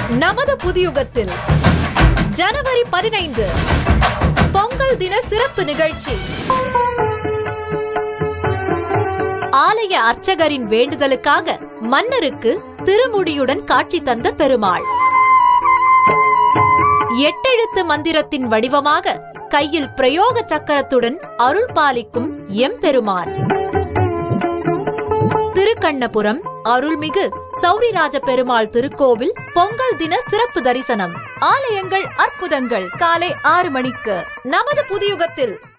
நமது புதியுகத்தில் ஜனவரி பதினைந்து பொங்கல் தின சிறப்பு நிகழ்ச்சி ஆலய அர்ச்சகரின் வேண்டுதலுக்காக மன்னருக்கு திருமுடியுடன் காட்சி தந்த பெருமாள் எட்டெழுத்து மந்திரத்தின் வடிவமாக கையில் பிரயோக சக்கரத்துடன் அருள் பாலிக்கும் எம்பெருமான் திருக்கண்ணபுரம் அருள்மிகு சௌரிராஜ பெருமாள் திருக்கோவில் பொங்கல் தின சிறப்பு தரிசனம் ஆலயங்கள் அற்புதங்கள் காலை ஆறு மணிக்கு நமது புதியுகத்தில்